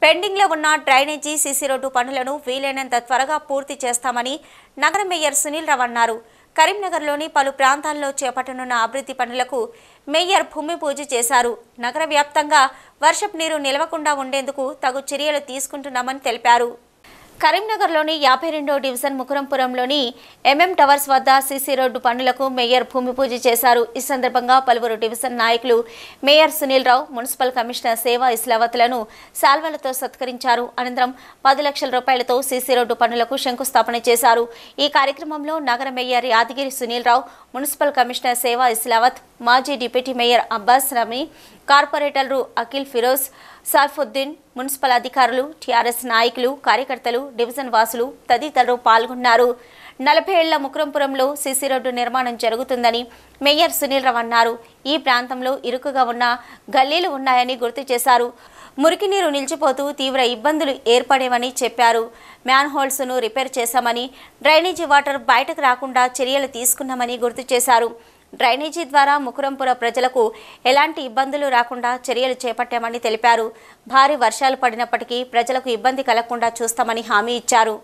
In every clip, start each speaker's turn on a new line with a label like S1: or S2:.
S1: పెండింగ్లో ఉన్న drainage CC road పనులను వీలైనంత త్వరగా పూర్తి చేస్తామని నగర మేయర్ సునీల్ రావు అన్నారు కరీంనగర్లోని పలు ప్రాంతాల్లో చేపట్టనున్న అభివృద్ధి పనులకు మేయర్ భూమి పూజ చేశారు నగర వ్యాప్తంగా వర్షపు నీరు నిలవకుండా ఉండేందుకు తగు చర్యలు తీసుకుంటున్నామని తెలిపారు కరీంనగర్లోని యాభై రెండో డివిజన్ ముకురంపురంలోని ఎంఎం టవర్స్ వద్ద సీసీ రోడ్డు పనులకు మేయర్ భూమి పూజ చేశారు ఈ సందర్భంగా పలువురు డివిజన్ నాయకులు mayor Sunil Rao municipal commissioner Seva ఇస్లావత్లను శాల్వలతో సత్కరించారు అనంతరం పది లక్షల రూపాయలతో సీసీ రోడ్డు పనులకు శంకుస్థాపన చేశారు ఈ కార్యక్రమంలో నగర mayor Yadagiri Sunil Rao municipal commissioner Seva Islavat మాజీ డిప్యూటీ మేయర్ అబ్బాస్ రమీ కార్పొరేటర్లు అఖిల్ ఫిరోజ్ సర్ఫుద్దీన్ మున్సిపల్ అధికారులు టీఆర్ఎస్ నాయకులు కార్యకర్తలు డివిజన్ వాసులు తదితరులు పాల్గొన్నారు నలభై ఏళ్ల ముకురంపురంలో సీసీ రోడ్డు నిర్మాణం జరుగుతుందని మేయర్ సునీల్ రావు అన్నారు ఈ ప్రాంతంలో ఇరుకుగా ఉన్న గల్లీలు ఉన్నాయని గుర్తు చేశారు మురికి నీరు నిలిచిపోతూ తీవ్ర ఇబ్బందులు ఏర్పడేవని చెప్పారు మ్యాన్ హోల్స్ను రిపేర్ చేశామని డ్రైనేజీ వాటర్ బయటకు రాకుండా చర్యలు తీసుకున్నామని గుర్తు చేశారు డ్రైనేజీ ద్వారా ముకురంపుర ప్రజలకు ఎలాంటి ఇబ్బందులు రాకుండా చర్యలు చేపట్టామని తెలిపారు భారీ వర్షాలు పడినప్పటికీ ప్రజలకు ఇబ్బంది కలగకుండా చూస్తామని హామీ ఇచ్చారు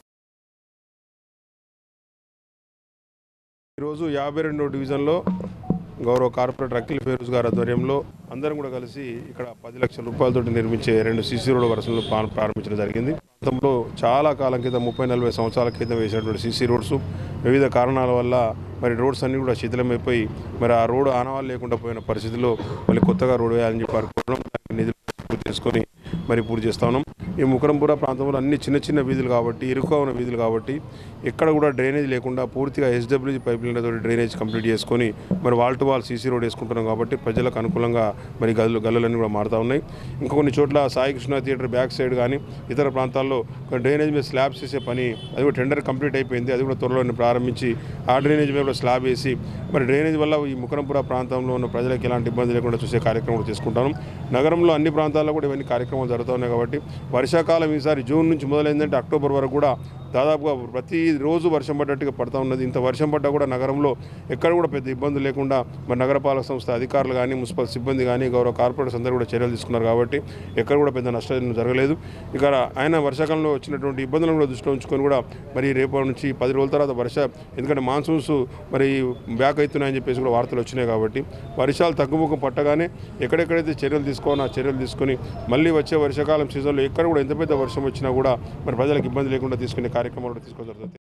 S2: ఈరోజు యాభై రెండో డివిజన్లో గౌరవ కార్పొరేటర్ అఖిల్ ఫేరూజ్ గారి ఆధ్వర్యంలో అందరం కూడా కలిసి ఇక్కడ పది లక్షల రూపాయలతో నిర్మించే రెండు సీసీ రోడ్డు వరుసలను ప్రా- ప్రారంభించడం జరిగింది గతంలో చాలా కాలం క్రితం ముప్పై నలభై సంవత్సరాల క్రితం వేసినటువంటి సీసీ రోడ్స్ వివిధ కారణాల వల్ల మరి రోడ్స్ అన్ని కూడా శిథిలమైపోయి మరి ఆ రోడ్డు ఆనవాళ్ళు లేకుండా పోయిన పరిస్థితిలో మళ్ళీ కొత్తగా రోడ్డు వేయాలని చెప్పి అనుకోవడం దానికి నిధులు తీసుకొని మరి పూర్తి చేస్తా ఉన్నాం ఈ ముకరంపుర ప్రాంతంలో అన్ని చిన్న చిన్న వీధులు కాబట్టి ఇరుకుగా ఉన్న వీధులు కాబట్టి ఎక్కడ కూడా డ్రైనేజ్ లేకుండా పూర్తిగా ఎస్డబ్ల్యూజీ పైప్ లైన్లతో డ్రైనేజ్ కంప్లీట్ చేసుకొని మరి wall to wall CC road వేసుకుంటున్నాం కాబట్టి ప్రజలకు అనుకూలంగా మరి గల్లు గల్లులన్నీ కూడా మారుతూ ఉన్నాయి ఇంకా కొన్ని చోట్ల Sai Krishna theatre back side కానీ ఇతర ప్రాంతాల్లో కొన్ని డ్రైనేజ్ మీద స్లాబ్స్ వేసే పని అది కూడా టెండర్ కంప్లీట్ అయిపోయింది అది కూడా త్వరలోనే ప్రారంభించి ఆ డ్రైనేజ్ మీద కూడా స్లాబ్ వేసి మరి డ్రైనేజ్ వల్ల ఈ ముకరంపుర ప్రాంతంలో ఉన్న ప్రజలకు ఎలాంటి ఇబ్బంది లేకుండా చూసే కార్యక్రమం కూడా తీసుకుంటాను నగరంలో అన్ని ప్రాంతాల్లో కూడా ఇవన్నీ కార్యక్రమాలు జరుగుతున్నాయి కాబట్టి వర్షాకాలం ఈసారి జూన్ నుంచి మొదలైందంటే అక్టోబర్ వరకు కూడా దాదాపుగా ప్రతి రోజు వర్షం పడ్డట్టుగా పడతా ఉన్నది ఇంత వర్షం పడ్డా కూడా నగరంలో ఎక్కడ కూడా పెద్ద ఇబ్బంది లేకుండా మరి నగరపాలక సంస్థ అధికారులు కానీ మున్సిపల్ సిబ్బంది కానీ గౌరవ కార్పొరేటర్స్ అందరూ కూడా చర్యలు తీసుకున్నారు కాబట్టి ఎక్కడ కూడా పెద్ద నష్టం జరగలేదు ఇక ఆయన వర్షాకాలంలో వచ్చినటువంటి ఇబ్బందులను కూడా దృష్టిలో ఉంచుకొని కూడా మరి రేపటి నుంచి పది రోజుల తర్వాత వర్ష ఎందుకంటే మాన్సూన్స్ మరి బ్యాక్ అవుతున్నాయని చెప్పేసి కూడా వార్తలు వచ్చినాయి కాబట్టి వర్షాలు తగ్గుముఖం పట్టగానే ఎక్కడెక్కడైతే చర్యలు తీసుకోవాలో ఆ చర్యలు తీసుకొని మళ్ళీ వచ్చే వర్షాకాలం సీజన్లో ఎక్కడ కూడా ఎంత పెద్ద వర్షం వచ్చినా కూడా మరి ప్రజలకు ఇబ్బంది లేకుండా తీసుకునే కార్యక్రమాలు కూడా తీసుకోవడం జరుగుతుంది